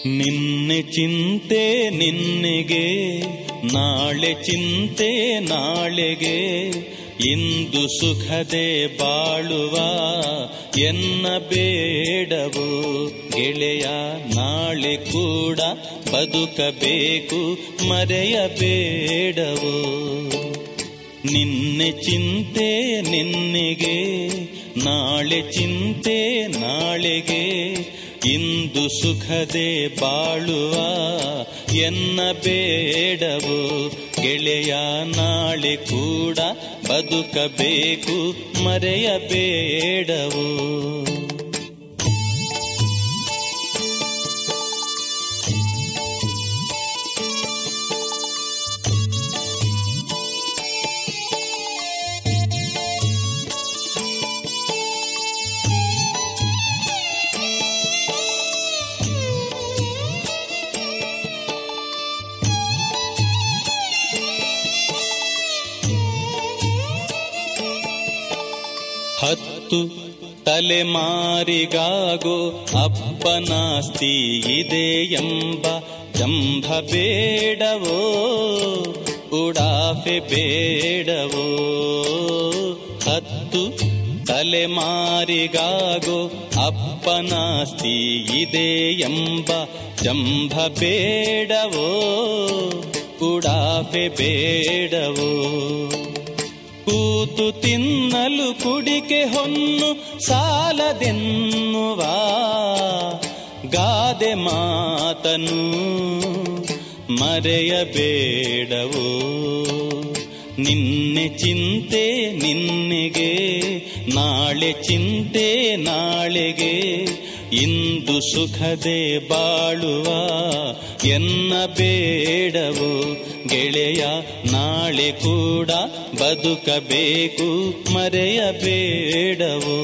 ನಿನ್ನೆ ಚಿಂತೆ ನಿನ್ನೆಗೆ ನಾಳೆ ಚಿಂತೆ ನಾಳೆಗೆ ಇಂದು ಸುಖದೆ ಬಾಳುವ ಎನ್ನ ಬೇಡವು ಗೆಳೆಯ ನಾಳೆ ಕೂಡ ಬದುಕಬೇಕು ಮರೆಯಬೇಡವು ನಿನ್ನೆ ಚಿಂತೆ ನಿನ್ನೆಗೆ ನಾಳೆ ಚಿಂತೆ ನಾಳೆಗೆ ಇಂದು ಸುಖದೆ ಬಾಳುವ ಎನ್ನ ಬೇಡವು ಗೆಳೆಯ ನಾಳೆ ಕೂಡ ಬದುಕಬೇಕು ಮರೆಯಬೇಡವು ಹತ್ತು ತಲೆಮಾರಿಗಾಗೋ ಅಪ್ಪನಾಸ್ತಿ ಇದೆ ಎಂಬ ಜಂಭ ಬೇಡವೋ ಉಡಾಫೆ ಬೇಡವೋ ಹತ್ತು ತಲೆಮಾರಿಗಾಗೋ ಅಪ್ಪನಾಸ್ತಿ ಇದೆ ಎಂಬ ಜಂಭ ಬೇಡವೋ ಉಡಾಫೆ ಬೇಡವೋ ಕೂತು ತಿನ್ನಲು ಕುಡಿಕೆ ಹೊನ್ನು ಸಾಲದೆನ್ನುವ ಗಾದೆ ಮಾತನು ಮರೆಯಬೇಡವೋ ನಿನ್ನೆ ಚಿಂತೆ ನಿನ್ನೆಗೆ ನಾಳೆ ಚಿಂತೆ ನಾಳೆಗೆ ಇಂದು ಸುಖದೆ ಬಾಳುವ ಎನ್ನ ಬೇಡವು ಗೆಳೆಯ ನಾಳೆ ಕೂಡ ಬದುಕಬೇಕು ಮರೆಯಬೇಡವು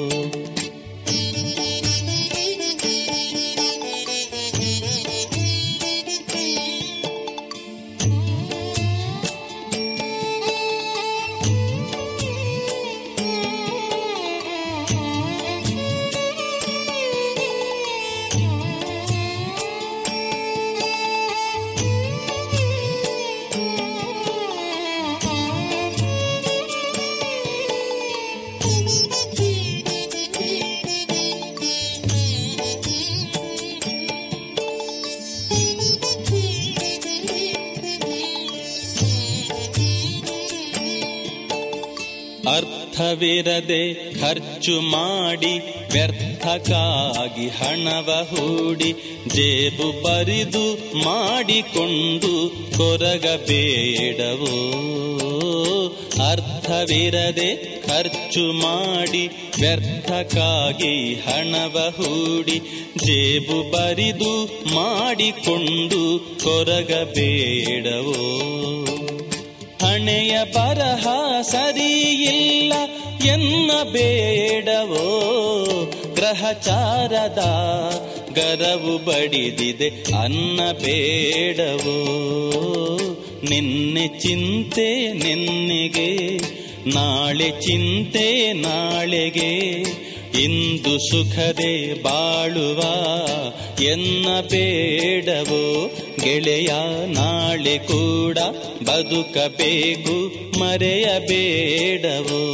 ಅರ್ಥವಿರದೆ ಖರ್ಚು ಮಾಡಿ ವ್ಯರ್ಥಕ್ಕಾಗಿ ಹಣವ ಹೂಡಿ ಜೇಬು ಬರಿದು ಮಾಡಿಕೊಂಡು ಕೊರಗಬೇಡವೋ ಅರ್ಥವಿರದೆ ಖರ್ಚು ಮಾಡಿ ವ್ಯರ್ಥಕ್ಕಾಗಿ ಹಣವ ಹೂಡಿ ಜೇಬು ಬರಿದು ಮಾಡಿಕೊಂಡು ಕೊರಗಬೇಡವೋ ಹಣೆಯ ಬರಹ ಸರಿಯಿಲ್ಲ ಎನ್ನ ಬೇಡವೋ ಗ್ರಹಚಾರದ ಗರವು ಬಡಿದಿದೆ ಅನ್ನ ಬೇಡವೋ ನಿನ್ನೆ ಚಿಂತೆ ನಿನ್ನೆಗೆ ನಾಳೆ ಚಿಂತೆ ನಾಳೆಗೆ ಇಂದು ಸುಖದೆ ಬಾಳುವ ಎನ್ನ ಬೇಡವೋ ಗೆಳೆಯ ನಾಳೆ ಕೂಡ ಬದುಕಬೇಕು ಮರೆಯಬೇಡವೋ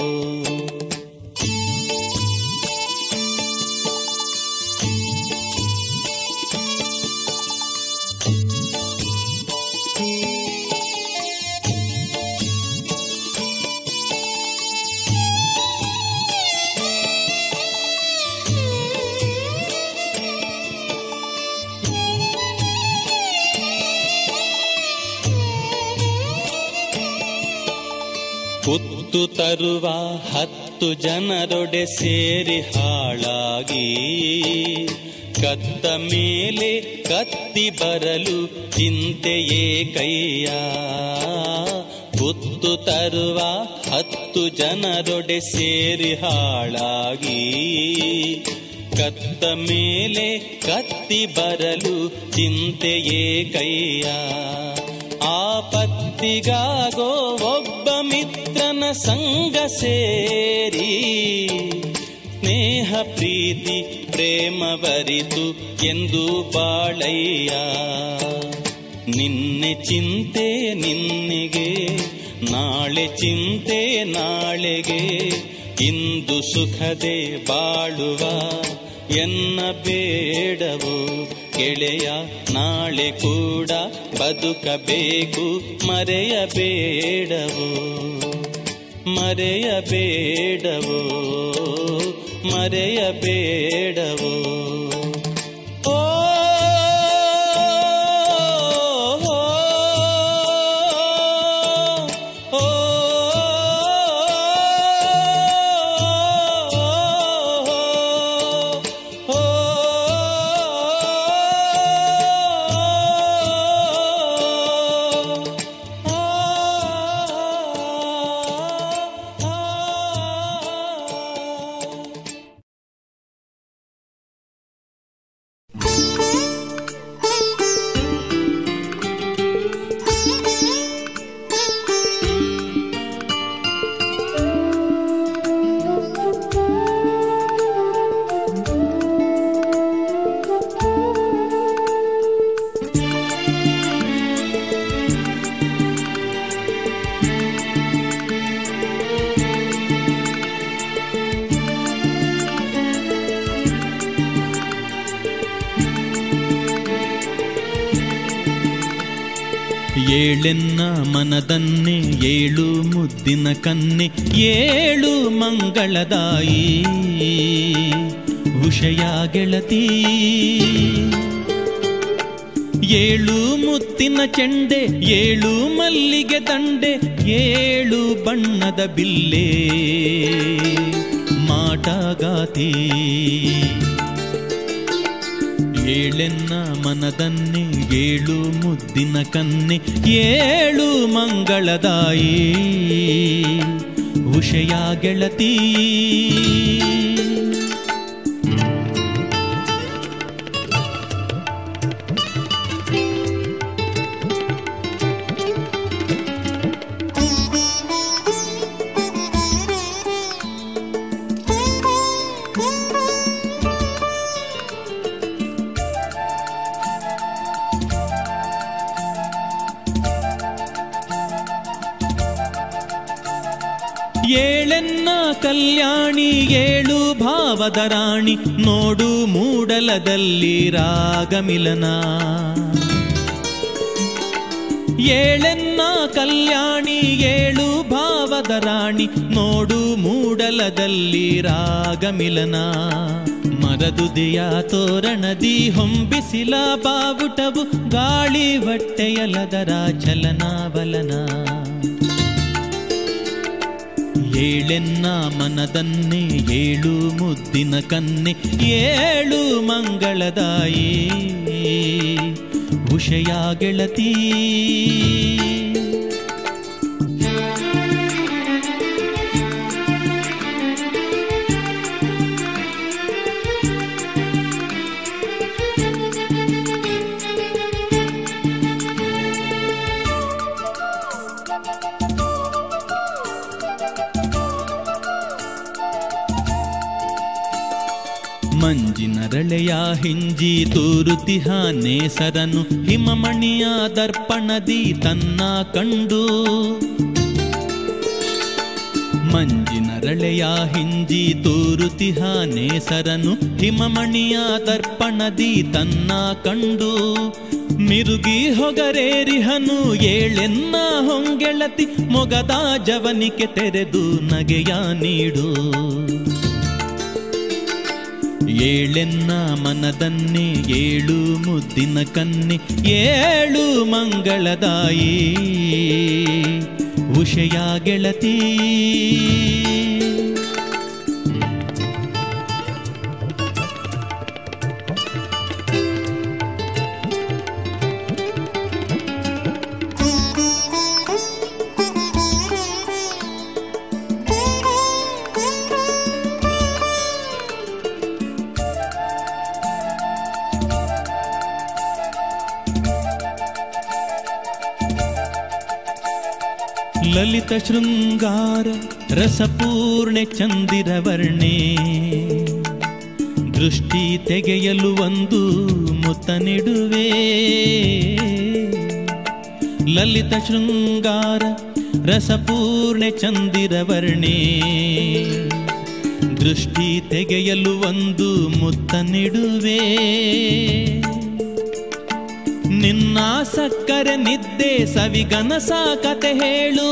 ಕುತ್ತು ತರುವ ಹತ್ತು ಜನರೊಡೆ ಸೇರಿ ಹಾಳಾಗಿ ಕತ್ತ ಮೇಲೆ ಕತ್ತಿ ಬರಲು ಚಿಂತೆಯೇ ಕೈಯ ಕುತ್ತು ತರುವ ಹತ್ತು ಜನರೊಡೆ ಸೇರಿ ಹಾಳಾಗಿ ಕತ್ತ ಮೇಲೆ ಕತ್ತಿ ಬರಲು ಚಿಂತೆಯೇ ಕೈಯ ಆಪತ್ತಿಗಾಗೋ ಒಬ್ಬ ಮಿತ್ರನ ಸಂಗ ಸೇರಿ ಸ್ನೇಹ ಪ್ರೀತಿ ಪ್ರೇಮವರಿತು ಎಂದು ಬಾಳಯ್ಯ ನಿನ್ನೆ ಚಿಂತೆ ನಿನ್ನೆಗೆ ನಾಳೆ ಚಿಂತೆ ನಾಳೆಗೆ ಇಂದು ಸುಖದೆ ಬಾಳುವ ಎನ್ನ ಬೇಡವು ಗೆಳೆಯ ನಾಳೆ ಕೂಡ ಬದುಕಬೇಕು ಮರೆಯಬೇಡವು ಮರೆಯಬೇಡವೋ ಮರೆಯಬೇಡವೋ ಓ ಓ, ಓ, ಏಳೆನ್ನ ಮನದನ್ನೆ ಏಳು ಮುದ್ದಿನ ಕನ್ನೆ ಏಳು ಮಂಗಳದಾಯಿ ಉಷಯ ಗೆಳತಿ ಏಳು ಮುತ್ತಿನ ಚೆಂಡೆ ಏಳು ಮಲ್ಲಿಗೆ ದಂಡೆ ಏಳು ಬಣ್ಣದ ಬಿಲ್ಲೆ ಮಾಟಗಾತಿ ಏಳೆನ್ನ ಮನದನ್ನೆ ಏಳು ಮುದ್ದಿನ ಕನ್ನೆ ಏಳು ಮಂಗಳದಾಯಿ ಉಷಯ ಗೆಳತಿ ಏಳೆನ್ನ ಕಲ್ಯಾಣಿ ಏಳು ಭಾವದ ರಾಣಿ ನೋಡು ಮೂಡಲದಲ್ಲಿ ರಾಗಮಿಲನ ಏಳೆನ್ನ ಕಲ್ಯಾಣಿ ಏಳು ಭಾವದ ರಾಣಿ ನೋಡು ಮೂಡಲದಲ್ಲಿ ರಾಗಮಿಲನ ಮರದುದೆಯ ತೋರಣದಿ ಹೊಂಬಿಸಿಲ ಬಾವುಟವು ಗಾಳಿ ಹೊಟ್ಟೆಯಲದರ ಚಲನಾವಲನ ಏಳೆನ್ನ ಮನದನ್ನೆ ಏಳು ಮುದ್ದಿನ ಕನ್ನೆ ಏಳು ಮಂಗಳದಾಯಿ ಉಷಯ ಗೆಳತಿ ಮಂಜಿನರಳೆಯ ಹಿಂಜಿ ತೂರುತಿಹ ನೇಸರನು ಹಿಮಮಣಿಯ ದರ್ಪಣದಿ ತನ್ನ ಕಂಡು ಮಂಜಿನರಳೆಯ ಹಿಂಜಿ ತೂರುತಿಹ ನೇಸರನು ಹಿಮಮಣಿಯ ದರ್ಪಣದಿ ತನ್ನ ಕಂಡು ಮಿರುಗಿ ಹೊಗರೇರಿಹನು ಏಳೆನ್ನ ಹೊಂಗೆಳತಿ ಮೊಗದ ಜವನಿಕೆ ತೆರೆದು ನಗೆಯ ನೀಡು ಏಳೆನ್ನ ಮನದನ್ನೆ ಏಳು ಮುದ್ದಿನ ಕನ್ನೆ ಏಳು ಮಂಗಳದಾಯಿ ಉಷಯ ಗೆಳತಿ ಲಲಿತ ಶೃಂಗಾರ ರಸಪೂರ್ಣೆ ಚಂದಿರವರ್ಣೆ ದೃಷ್ಟಿ ತೆಗೆಯಲು ಒಂದು ಮುತ್ತ ನೆಡುವೆ ಲಲಿತ ಶೃಂಗಾರ ರಸಪೂರ್ಣೆ ಚಂದಿರವರ್ಣೆ ದೃಷ್ಟಿ ತೆಗೆಯಲು ಒಂದು ಮುತ್ತ ನೆಡುವೆ ನಿನ್ನ ಸಕ್ಕರೆ ನಿದ್ದೆ ಸವಿಗನಸ ಕತೆ ಹೇಳು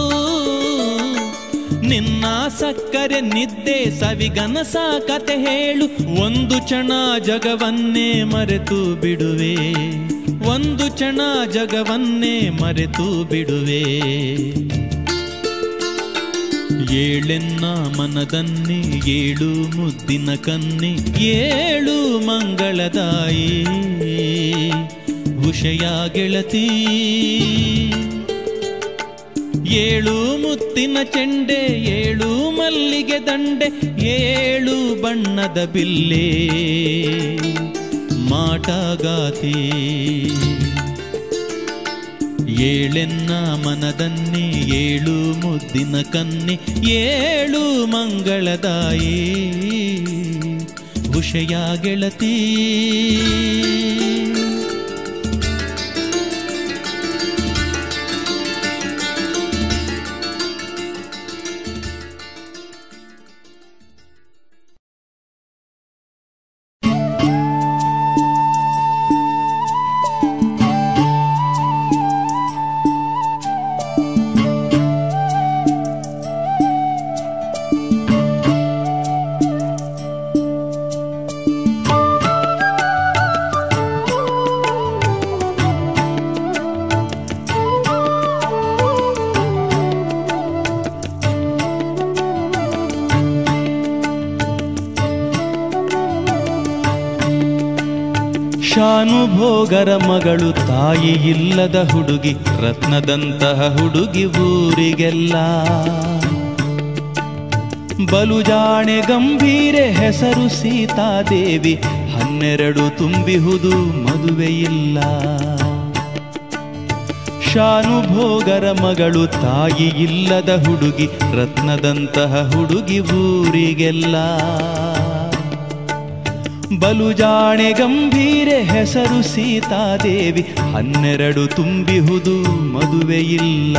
ನಿನ್ನ ಸಕ್ಕರೆ ನಿದ್ದೆ ಸವಿಗನಸ ಕತೆ ಹೇಳು ಒಂದು ಕ್ಷಣ ಜಗವನ್ನೇ ಮರೆತು ಬಿಡುವೆ ಒಂದು ಕ್ಷಣ ಜಗವನ್ನೇ ಮರೆತು ಬಿಡುವೆ ಏಳೆನ್ನ ಮನದನ್ನೇ ಏಳು ಮುದ್ದಿನ ಕನ್ನೆ ಏಳು ಮಂಗಳದಾಯಿ ಉಷಯ ಗೆಳತಿ ಏಳು ಮುತ್ತಿನ ಚೆಂಡೆ ಏಳು ಮಲ್ಲಿಗೆ ದಂಡೆ ಏಳು ಬಣ್ಣದ ಬಿಲ್ಲೆ ಮಾಟಗಾತಿ ಏಳೆನ್ನ ಮನದನ್ನೇ ಏಳು ಮುದ್ದಿನ ಕನ್ನೆ ಏಳು ಮಂಗಳದಾಯಿ ಉಷಯ ಗೆಳತಿ ಶಾನುಭೋಗರ ಮಗಳು ತಾಯಿ ಇಲ್ಲದ ಹುಡುಗಿ ರತ್ನದಂತಹ ಹುಡುಗಿ ಊರಿಗೆಲ್ಲ ಬಲುಜಾಣೆ ಗಂಭೀರೆ ಹೆಸರು ಸೀತಾದೇವಿ ಹನ್ನೆರಡು ತುಂಬಿಹುದು ಮದುವೆಯಿಲ್ಲ ಶಾನುಭೋಗರ ಮಗಳು ತಾಯಿ ಇಲ್ಲದ ಹುಡುಗಿ ರತ್ನದಂತಹ ಹುಡುಗಿ ಊರಿಗೆಲ್ಲ ಬಲುಜಾಣೆ ಗಂಭೀರೆ ಹೆಸರು ಸೀತಾದೇವಿ ಹನ್ನೆರಡು ತುಂಬಿಹುದು ಮದುವೆಯಿಲ್ಲ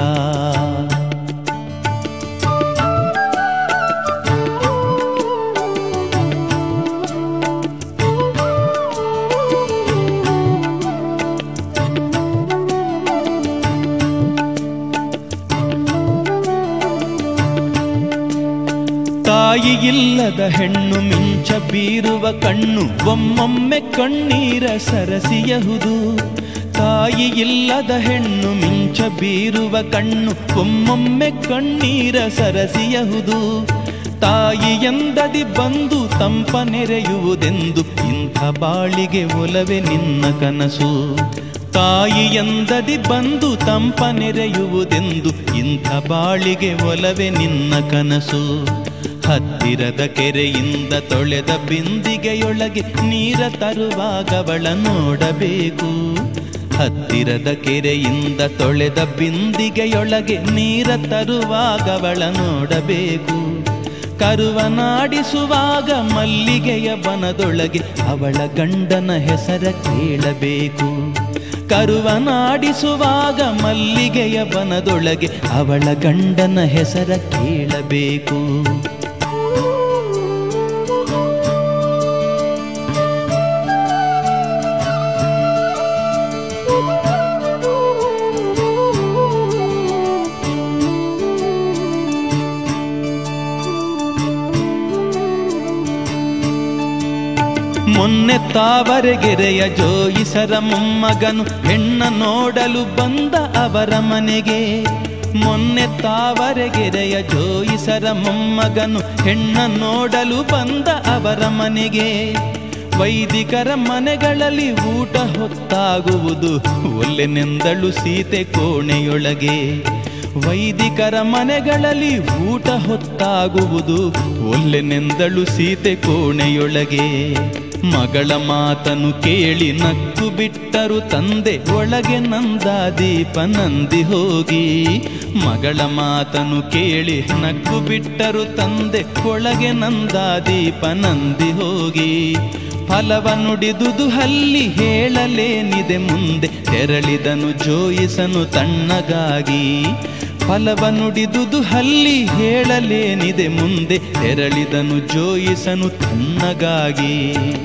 ತಾಯಿ ಇಲ್ಲದ ಹೆಣ್ಣು ಮಿಂಚ ಬೀರುವ ಕಣ್ಣು ಒಮ್ಮೊಮ್ಮೆ ಕಣ್ಣೀರ ಸರಸಿಯಹುದು ತಾಯಿ ಇಲ್ಲದ ಹೆಣ್ಣು ಮಿಂಚ ಬೀರುವ ಕಣ್ಣು ಒಮ್ಮೊಮ್ಮೆ ಕಣ್ಣೀರ ಸರಸಿಯಹುದು ತಾಯಿ ಎಂದದಿ ಬಂದು ತಂಪ ನೆರೆಯುವುದೆಂದು ಇಂಥ ಬಾಳಿಗೆ ಒಲವೆ ನಿನ್ನ ಕನಸು ತಾಯಿ ಎಂದದಿ ಬಂದು ತಂಪ ನೆರೆಯುವುದೆಂದು ಇಂಥ ಬಾಳಿಗೆ ಒಲವೆ ನಿನ್ನ ಕನಸು ಹತ್ತಿರದ ಕೆರೆಯಿಂದ ತೊಳೆದ ಬಿಂದಿಗೆಯೊಳಗೆ ನೀರ ತರುವಾಗವಳ ನೋಡಬೇಕು ಹತ್ತಿರದ ಕೆರೆಯಿಂದ ತೊಳೆದ ಬಿಂದಿಗೆಯೊಳಗೆ ನೀರ ತರುವಾಗವಳ ನೋಡಬೇಕು ಕರುವನಾಡಿಸುವಾಗ ಮಲ್ಲಿಗೆಯ ಬನದೊಳಗೆ ಅವಳ ಗಂಡನ ಹೆಸರ ಕೇಳಬೇಕು ಕರುವನಾಡಿಸುವಾಗ ಮಲ್ಲಿಗೆಯ ಬನದೊಳಗೆ ಅವಳ ಗಂಡನ ಹೆಸರ ಕೇಳಬೇಕು ಮೊನ್ನೆ ತಾವರೆಗೆರೆಯ ಜೋಯಿಸರ ಮೊಮ್ಮಗನು ಹೆಣ್ಣ ನೋಡಲು ಬಂದ ಅವರ ಮನೆಗೆ ಮೊನ್ನೆ ತಾವರೆಗೆರೆಯ ಜೋಯಿಸರ ಮೊಮ್ಮಗನು ಹೆಣ್ಣ ನೋಡಲು ಬಂದ ಅವರ ಮನೆಗೆ ವೈದಿಕರ ಮನೆಗಳಲ್ಲಿ ಊಟ ಹೊತ್ತಾಗುವುದು ಒಲ್ಲೆನೆಂದಳು ಸೀತೆ ಕೋಣೆಯೊಳಗೆ ವೈದಿಕರ ಮನೆಗಳಲ್ಲಿ ಊಟ ಹೊತ್ತಾಗುವುದು ಒಲ್ಲೆನೆಂದಳು ಸೀತೆ ಕೋಣೆಯೊಳಗೆ ಮಗಳ ಮಾತನು ಕೇಳಿ ನಕ್ಕು ಬಿಟ್ಟರು ತಂದೆ ಒಳಗೆ ನಂದ ದೀಪ ನಂದಿ ಹೋಗಿ ಮಗಳ ಮಾತನು ಕೇಳಿ ನಕ್ಕು ಬಿಟ್ಟರು ತಂದೆ ಒಳಗೆ ನಂದ ದೀಪ ನಂದಿ ಹೋಗಿ ಫಲವ ನುಡಿದುದು ಹಲ್ಲಿ ಹೇಳಲೇನಿದೆ ಮುಂದೆ ತೆರಳಿದನು ಜೋಯಿಸನು ತಣ್ಣಗಾಗಿ ಫಲವ ನುಡಿದುದು ಹಲ್ಲಿ ಹೇಳಲೇನಿದೆ ಮುಂದೆ ತೆರಳಿದನು ಜೋಯಿಸನು ತಣ್ಣಗಾಗಿ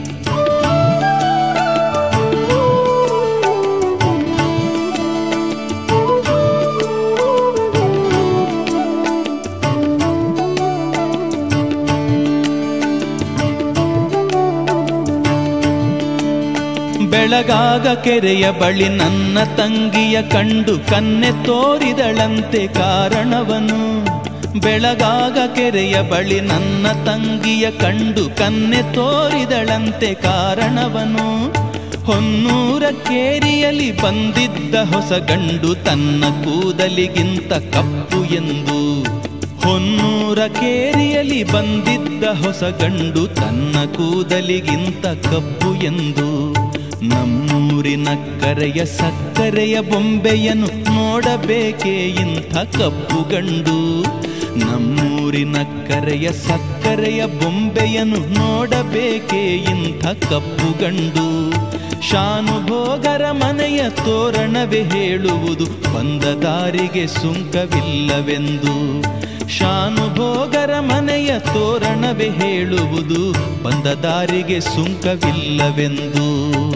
ಬೆಳಗಾಗ ಕೆರೆಯ ಬಳಿ ನನ್ನ ತಂಗಿಯ ಕಂಡು ಕನ್ನೆ ತೋರಿದಳಂತೆ ಕಾರಣವನು ಬೆಳಗಾಗ ಕೆರೆಯ ಬಳಿ ನನ್ನ ತಂಗಿಯ ಕಂಡು ಕನ್ನೆ ತೋರಿದಳಂತೆ ಕಾರಣವನು ಹೊನ್ನೂರ ಕೇರಿಯಲ್ಲಿ ಬಂದಿದ್ದ ಹೊಸ ಗಂಡು ತನ್ನ ಕೂದಲಿಗಿಂತ ಕಪ್ಪು ಎಂದು ಹೊನ್ನೂರ ಕೇರಿಯಲ್ಲಿ ಬಂದಿದ್ದ ಹೊಸ ಗಂಡು ತನ್ನ ಕೂದಲಿಗಿಂತ ಕಪ್ಪು ಎಂದು ನಮ್ಮೂರಿನ ಕರೆಯ ಸಕ್ಕರೆಯ ಬೊಂಬೆಯನ್ನು ನೋಡಬೇಕೇ ಇಂಥ ಕಪ್ಪು ಗಂಡು ನಮ್ಮೂರಿನ ಕರೆಯ ಸಕ್ಕರೆಯ ಬೊಂಬೆಯನ್ನು ನೋಡಬೇಕೇ ಇಂಥ ಕಪ್ಪು ಗಂಡು ಶಾನುಭೋಗರ ಮನೆಯ ತೋರಣವೇ ಹೇಳುವುದು ಬಂದ ದಾರಿಗೆ ಸುಂಕವಿಲ್ಲವೆಂದು ಶಾನುಭೋಗರ ಮನೆಯ ತೋರಣವೇ ಹೇಳುವುದು ಬಂದ ದಾರಿಗೆ ಸುಂಕವಿಲ್ಲವೆಂದು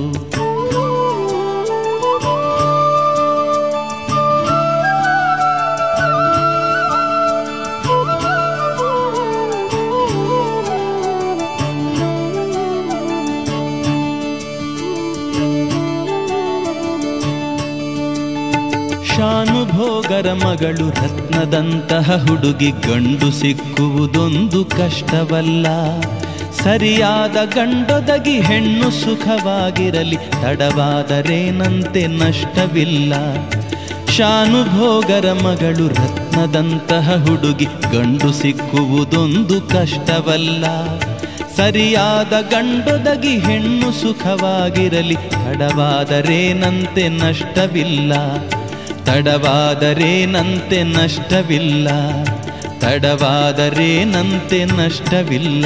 ಶಾನುಭೋಗರ ಮಗಳು ರತ್ನದಂತಹ ಹುಡುಗಿ ಗಂಡು ಸಿಕ್ಕುವುದೊಂದು ಕಷ್ಟವಲ್ಲ ಸರಿಯಾದ ಗಂಡೊದಗಿ ಹೆಣ್ಣು ಸುಖವಾಗಿರಲಿ ತಡವಾದರೇನಂತೆ ನಷ್ಟವಿಲ್ಲ ಶಾನುಭೋಗರ ಮಗಳು ರತ್ನದಂತಹ ಹುಡುಗಿ ಗಂಡು ಸಿಕ್ಕುವುದೊಂದು ಕಷ್ಟವಲ್ಲ ಸರಿಯಾದ ಗಂಡೊದಗಿ ಹೆಣ್ಣು ಸುಖವಾಗಿರಲಿ ತಡವಾದರೇನಂತೆ ನಷ್ಟವಿಲ್ಲ ತಡವಾದರೇನಂತೆ ನಷ್ಟವಿಲ್ಲ ತಡವಾದರೇನಂತೆ ನಷ್ಟವಿಲ್ಲ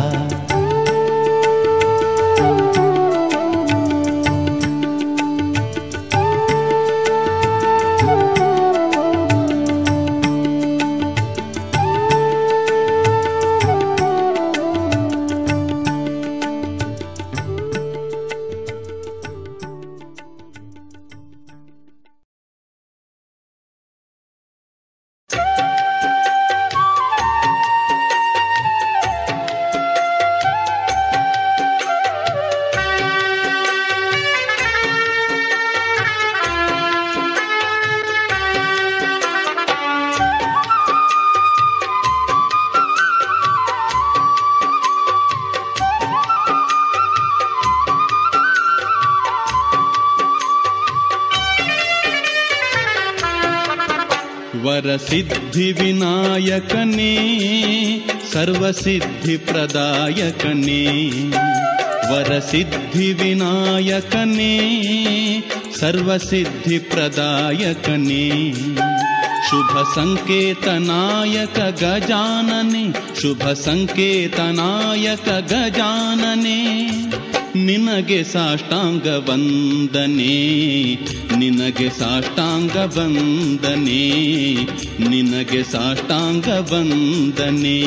ವರಸಿದ್ಧಿ ವಿನಾಯಕನೇ ಸರ್ವಸಿದ್ಧಿ ಪ್ರದಾಯಕನೇ ವರಸಿದ್ಧಿ ವಿನಾಯಕನೇ ಸರ್ವಸಿದ್ಧಿ ಪ್ರದಾಯಕನೇ ಶುಭ ಸಂಕೇತನಾಯಕ ಗಜಾನನೆ ಶುಭ ಸಂಕೇತನಾಯಕ ಗಜಾನನೆ ನಿನಗೆ ಸಾಷ್ಟಾಂಗ ವಂದನೆ ನಿನಗೆ ಸಾಷ್ಟಾಂಗ ವಂದನೆ ನಿನಗೆ ಸಾಷ್ಟಾಂಗ ವಂದನೆ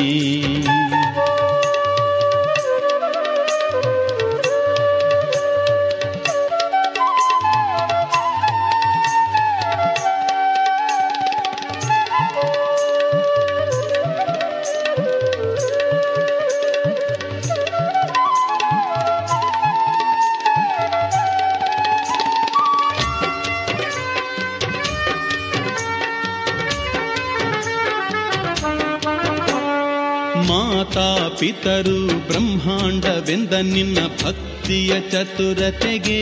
ಮಾತಾ ಪಿತರು ಬ್ರಹ್ಮಾಂಡವೆಂದ ನಿನ್ನ ಭಕ್ತಿಯ ಚತುರತೆಗೆ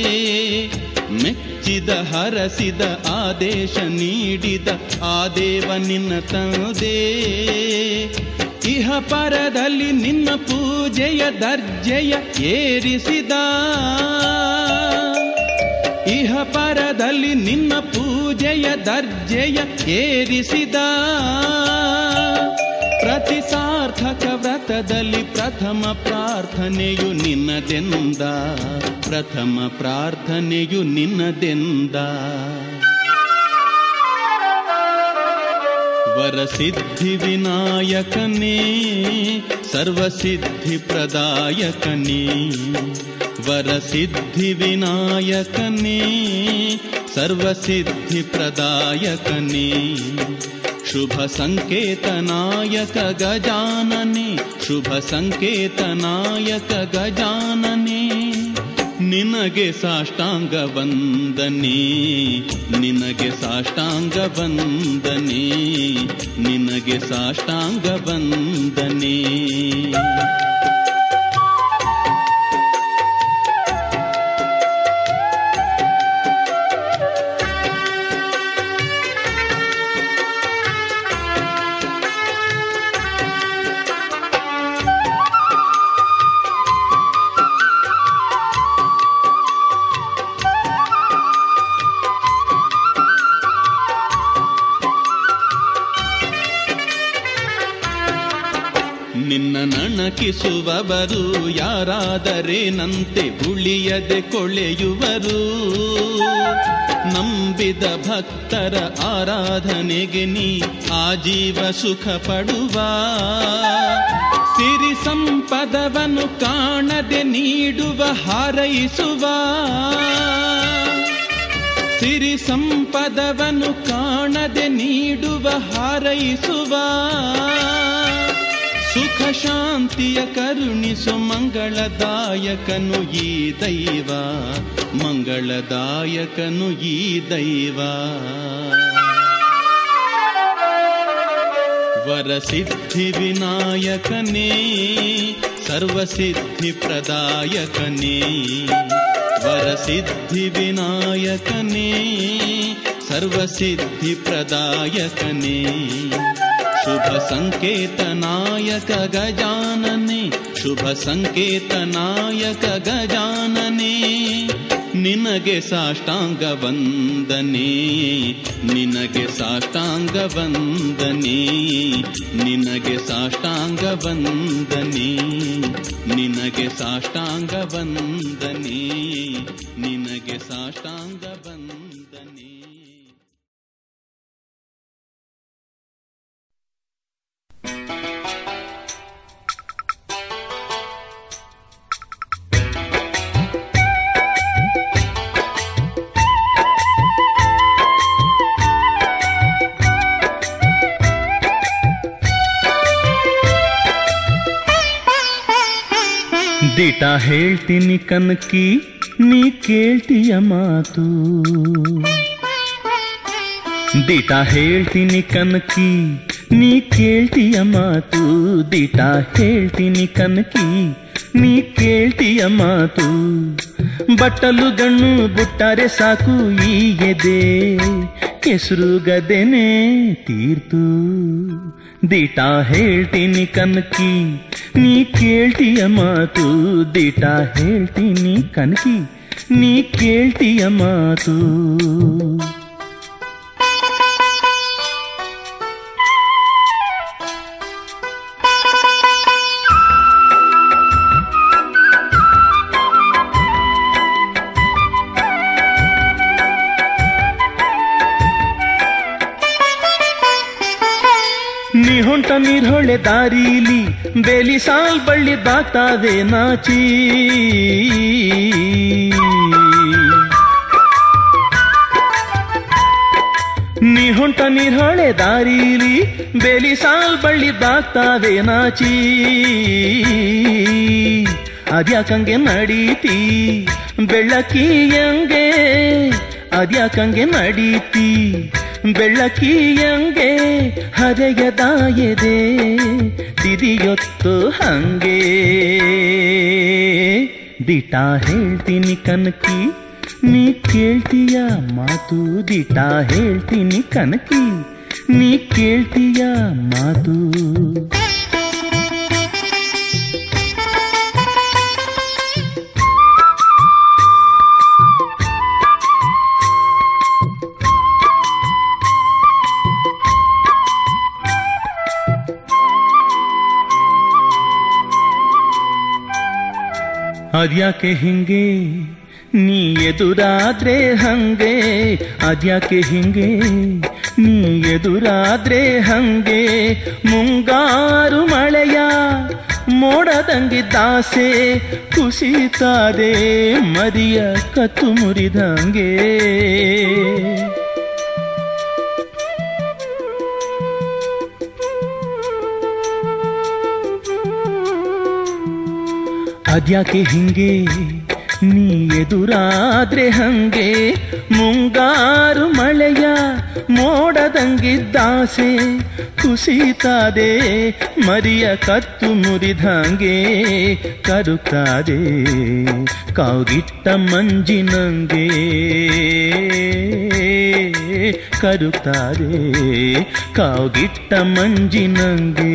ಮೆಚ್ಚಿದ ಹರಸಿದ ಆದೇಶ ನೀಡಿದ ಆ ದೇವ ನಿನ್ನ ತಂದೆ ಇಹ ಪರದಲ್ಲಿ ನಿನ್ನ ಪೂಜೆ ಪೂಜೆಯ ದರ್ಜೆಯ ಏರಿಸಿದ ಇಹ ಪರದಲ್ಲಿ ನಿನ್ನ ಪೂಜೆಯ ದರ್ಜೆಯ ಏರಿಸಿದ ಪ್ರತಿ ಸಾರ್ಥಕ ವ್ರತದಲ್ಲಿ ಪ್ರಥಮ ಪ್ರಾರ್ಥನೆಯು ನಿನ್ನದೆಂದ ಪ್ರಥಮ ಪ್ರಾರ್ಥನೆಯು ನಿನ್ನದೆಂದ ವರಸಿದ್ಧಿ ವಿನಾಯಕನೇ ಸರ್ವಸಿದ್ಧಿ ಪ್ರದಾಯಕನೇ ವರಸಿದ್ಧಿ ವಿನಾಯಕನೇ ಸರ್ವಸಿದ್ಧಿ ಪ್ರದಾಯಕನೇ ಶುಭ ಸಂಕೇತನಾಯಕ ಗಜಾನನೆ ಶುಭ ಸಂಕೇತನಾಯಕ ಗಜಾನನೆ ನಿನಗೆ ಸಾಷ್ಟಾಂಗ ವಂದನೆ ನಿನಗೆ ಸಾಷ್ಟಾಂಗ ವಂದನೆ ನಿನಗೆ ಸಾಷ್ಟಾಂಗ ವಂದನೆ ನಿನ್ನ ನಣಕಿಸುವವರು ಯಾರಾದರೇನಂತೆ ಉಳಿಯದೆ ಕೊಳೆಯುವರು ನಂಬಿದ ಭಕ್ತರ ಆರಾಧನೆಗೆ ನೀ ಆಜೀವ ಸುಖ ಪಡುವ ಸಿರಿ ಸಂಪದವನ್ನು ಕಾಣದೆ ನೀಡುವ ಹಾರೈಸುವ ಸಿರಿ ಸಂಪದವನ್ನು ಕಾಣದೆ ನೀಡುವ ಹಾರೈಸುವ ಸುಖ ಶಾಂತಿಯ ಕರುಣಿಸು ಮಂಗಳದಾಯಕನು ಈ ದೈವ ಮಂಗಳದಾಯಕನು ಈ ದೈವ ವರಸಿದ್ಧಿ ವಿನಾಯಕನೇ ಸರ್ವಸಿದ್ಧಿ ಪ್ರದಾಯಕನೇ ವರಸಿದ್ಧಿ ವಿನಾಯಕನೇ ಸರ್ವಸಿದ್ಧಿ ಪ್ರದಾಯಕನೇ ಶುಭ ಸಂಕೇತನಾಯಕ ಗಜಾನನೆ ಶುಭ ಸಂಕೇತನಾಯಕ ಗಜಾನನೆ ನಿನಗೆ ಸಾಷ್ಟಾಂಗ ವಂದನೆ ನಿನಗೆ ಸಾಷ್ಟಾಂಗ ವಂದನೆ ನಿನಗೆ ಸಾಷ್ಟಾಂಗ ವಂದನೆ ನಿನಗೆ ಸಾಷ್ಟಾಂಗ ವಂದನೆ ನಿನಗೆ ಸಾಷ್ಟಾಂಗ ವಂದನೆ ದಿಟ ಹೇಳ್ತೀನಿ ಕನಕಿ ನೀ ಕೇಳ್ತೀಯ ಮಾತು ದಿಟ ಹೇಳ್ತೀನಿ ಕನಕಿ ನೀ ಕೇಳ್ತೀಯ ಮಾತು ದಿಟ ಹೇಳ್ತೀನಿ ಕನಕಿ ನೀ ಕೇಳ್ತೀಯ ಮಾತು ಬಟ್ಟಲು ಗಣ್ಣು ಬುಟ್ಟಾರೆ ಸಾಕು ಈ ಎದೆ ಕೆಸರು ಗದೆನೆ ತೀರ್ತು ದಿಟ ಹೇಳ್ತೀನಿ ಕನಕಿ ನೀ ಕೇಳ್ತೀಯ ಮಾತು ದಿಟ ಹೇಳ್ತೀನಿ ಕನಕಿ ನೀ ಕೇಳ್ತೀಯ ಮಾತು ನೀ ಹೊಂಟ ನೀರ್ ಹೊಳೆ ದಾರೀಲಿ ಬೇಲಿ ಸಾಲ್ ಬಳ್ಳಿ ಬಾಗ್ತಾವೆ ನಾಚಿ ನೀ ಹೊಂಟ ನೀರ್ ಹೊಳೆ ದಾರೀಲಿ ಬೇಲಿ ಸಾಲ್ ಬಳ್ಳಿ ಬಾಗ್ತಾವೆ ನಾಚಿ ಅದ್ಯಾಕಂಗೆ ನಡೀತಿ ಬೆಳ್ಳಕ್ಕಿಯಂಗೆ ಅದ್ಯಾಕಂಗೆ ನಡೀತಿ ಬೆಳ್ಳಕ್ಕಿಯಂಗೆ ಹರೆಯದಾಯದೆ ತಿದಿಯೊತ್ತು ಹಂಗೆ ದಿಟ ಹೇಳ್ತೀನಿ ಕನಕಿ ನೀ ಕೇಳ್ತೀಯ ಮಾತು ದಿಟ ಹೇಳ್ತೀನಿ ಕನಕಿ ನೀ ಕೇಳ್ತೀಯ ಮಾತು ಅದ್ಯಾಕೆ ಹಿಂಗೆ ನೀ ಎದುರಾದ್ರೆ ಹಂಗೆ ಅದ್ಯಾಕೆ ಹಿಂಗೆ ನೀ ಎದುರಾದ್ರೆ ಹಂಗೆ ಮುಂಗಾರು ಮಳೆಯ ಮೋಡದಂಗಿದ್ದಾಸೆ ಕುಸಿತಾದೆ ಮರಿಯ ಕತ್ತು ಮುರಿದಂಗೆ ಅದ್ಯಾಕೆ ಹಿಂಗೆ ನೀ ಎದುರಾದ್ರೆ ಹಂಗೆ ಮುಂಗಾರು ಮಳೆಯ ಮೋಡದಂಗಿದ್ದಾಸೆ ಕುಸಿತಾದೆ ಮರಿಯ ಕತ್ತು ಮುರಿದಂಗೆ ಕರುತ್ತಾದೆ ಕಾವುಗಿಟ್ಟ ಮಂಜಿನಂಗೆ ಕರುತ್ತಾರೆ ಕಾವುಗಿಟ್ಟ ಮಂಜಿನಂಗೆ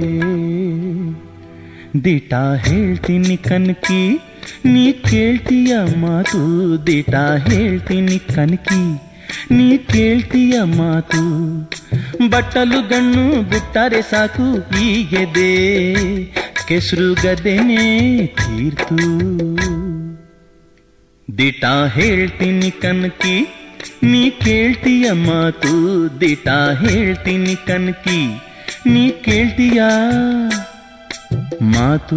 ದಿಟ ಹೇಳ್ತೀನಿ ಕನಕಿ ನೀ ಕೇಳ್ತೀಯ ಮಾತು ದಿಟ ಹೇಳ್ತೀನಿ ಕನಕಿ ನೀ ಕೇಳ್ತೀಯ ಮಾತು ಬಟ್ಟಲು ಗಣ್ಣು ಬಿಟ್ಟರೆ ಸಾಕು ಈಗೆದೆ ಕೆಸರು ಗದೆನೆ ತೀರ್ತು ದಿಟ ಹೇಳ್ತೀನಿ ಕನಕಿ ನೀ ಕೇಳ್ತೀಯ ಮಾತು ದಿಟ ಹೇಳ್ತೀನಿ ಕನಕಿ ನೀ ಕೇಳ್ತೀಯ ಮಾತು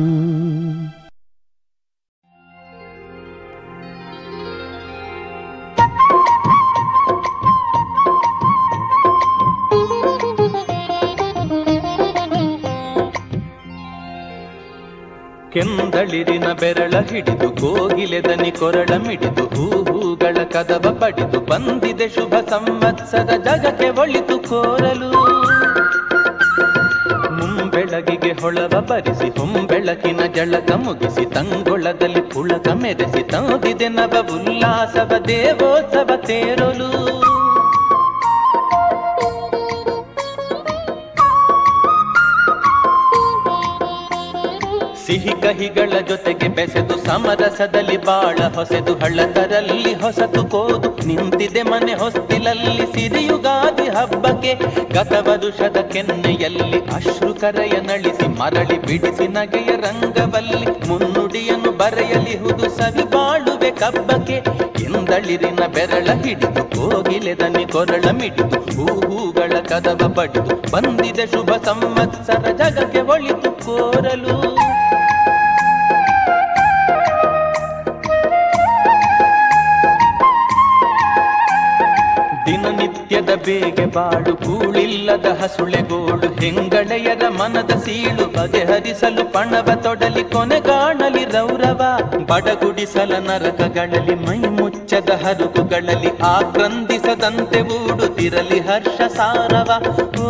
ಕೆಂದಳಿರಿನ ಬೆರಳ ಹಿಡಿದು ಕೋಗಿಲೆದನಿ ಕೊರಳ ಮಿಡಿದು ಹೂ ಹೂಗಳ ಕದವ ಪಡಿದು ಬಂದಿದೆ ಶುಭ ಸಂವತ್ಸರ ಜಗಕ್ಕೆ ಒಳಿತು ಕೋರಲು ಮುಂಬೆಳಗಿಗೆ ಹೊಳವ ಬರಿಸಿ ಹೊಂಬೆಳಕಿನ ಜಳಕ ಮುಗಿಸಿ ತಂಗೊಳದಲ್ಲಿ ಪುಳಕ ಮೆರೆಸಿ ತಂದಿದೆ ನವ ಉಲ್ಲಾಸವ ದೇವೋತ್ಸವ ತೇರಲು ಸಿಹಿ ಕಹಿಗಳ ಜೊತೆಗೆ ಬೆಸೆದು ಸಮರಸದಲ್ಲಿ ಬಾಳ ಹೊಸೆದು ಹಳ್ಳದರಲ್ಲಿ ಹೊಸತು ಕೋದು ನಿಂತಿದೆ ಮನೆ ಹೊಸ್ತಿಲಲ್ಲಿ ಸಿರಿಯುಗಾದಿ ಹಬ್ಬಕ್ಕೆ ಗತವರುಷದ ಕೆನ್ನೆಯಲ್ಲಿ ಅಶ್ರು ಕರೆಯ ನಳಿಸಿ ಮರಳಿ ಬಿಡಿಸಿ ನಗೆಯ ರಂಗವಲ್ಲಿ ಮುನ್ನುಡಿಯನ್ನು ಬರೆಯಲಿಹುದು ಸವಿ ಬಾಳುವೆ ಕಬ್ಬಕ್ಕೆ ಎಂದಳಿರಿನ ಬೆರಳ ಹಿಡಿದು ಕೋಗಿಲೆದನಿ ಕೊರಳ ಮಿಡಿದು ಹೂ ಹೂಗಳ ಕದವ ಪಡೆದು ಬಂದಿದೆ ಶುಭ ಸಂವತ್ಸರ ಜಗಕ್ಕೆ ಒಳಿತು ಕೋರಲು ದಿನನಿತ್ಯದ ಬೇಗೆ ಬಾಳು ಕೂಳಿಲ್ಲದ ಹಸುಳೆಗೋಳು ಹೆಂಗಳೆಯರ ಮನದ ಸೀಳು ಬಗೆಹರಿಸಲು ಪಣವ ತೊಡಲಿ ಕೊನೆಗಾಣಲಿ ರೌರವ ಬಡಗುಡಿಸಲ ನರಕಗಳಲ್ಲಿ ಮೈ ಮುಚ್ಚದ ಹರುಗುಗಳಲ್ಲಿ ಆಕ್ರಂದಿಸದಂತೆ ಊಡುತ್ತಿರಲಿ ಹರ್ಷ ಸಾರವ ಓ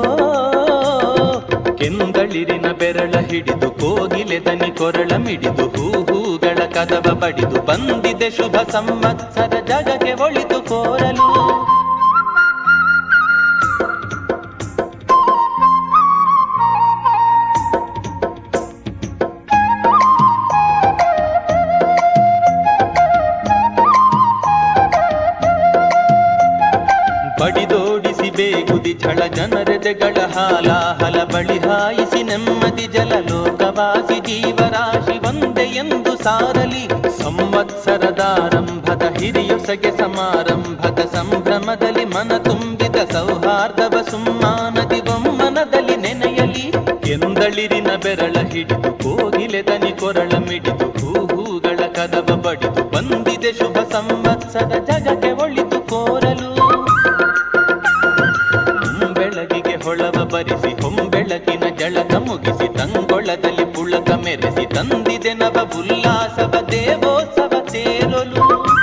ಕೆಂದಳಿರಿನ ಬೆರಳ ಹಿಡಿದು ಕೋಗಿಲೆದನಿ ಕೊರಳ ಮಿಡಿದು ಹೂ ಹೂಗಳ ಕದವ ಬಡಿದು ಬಂದಿದೆ ಶುಭ ಸಂವತ್ಸರ ಜಗಕ್ಕೆ ಒಳಿತು ಕೋರಲು ಬಡಿದೋಡಿಸಿ ಬೇಗುದಿ ಝಳ ಜನರೆದೆಗಳ ಹಾಲ ಹಲ ಬಳಿ ಹಾಯಿಸಿ ನೆಮ್ಮದಿ ಜಲ ಲೋಕವಾಸಿ ಜೀವರಾಶಿ ಒಂದೇ ಎಂದು ಸಾರಲಿ ಸಂವತ್ಸರದಾರಂಭದ ಹಿರಿಯೊಸಗೆ ಸಮಾರಂಭದ ಸಂಭ್ರಮದಲ್ಲಿ ಮನ ತುಂಬಿದ ಸೌಹಾರ್ದವ ಸುಮ್ಮಾನದಿ ಬೊಮ್ಮನದಲ್ಲಿ ನೆನೆಯಲಿ ಎಂದಳಿರಿನ ಬೆರಳ ಹಿಡಿದು ಕೋಗಿಲೆದನಿ ಕೊರಳ ಮಿಡಿದು ಹೂ ಹೂಗಳ ಕದವ ಬಡಿದು ಬಂದಿದೆ ಶುಭ ಸಂವತ್ಸರ ಜಗಕ್ಕೆ ಒಳಿತು ಕೋರಲು ಬೆಳಗಿಗೆ ಹೊಳವ ಬರಿಸಿ ಹೊಂಬೆಳಕಿನ ಜಳಕ ಮುಗಿಸಿ ತಂಗೊಳದಲ್ಲಿ ಪುಳಕ ಮೆರೆಸಿ ತಂದಿದೆ ನವ ಉಲ್ಲಾಸವ ದೇವೋತ್ಸವ ತೇರಲು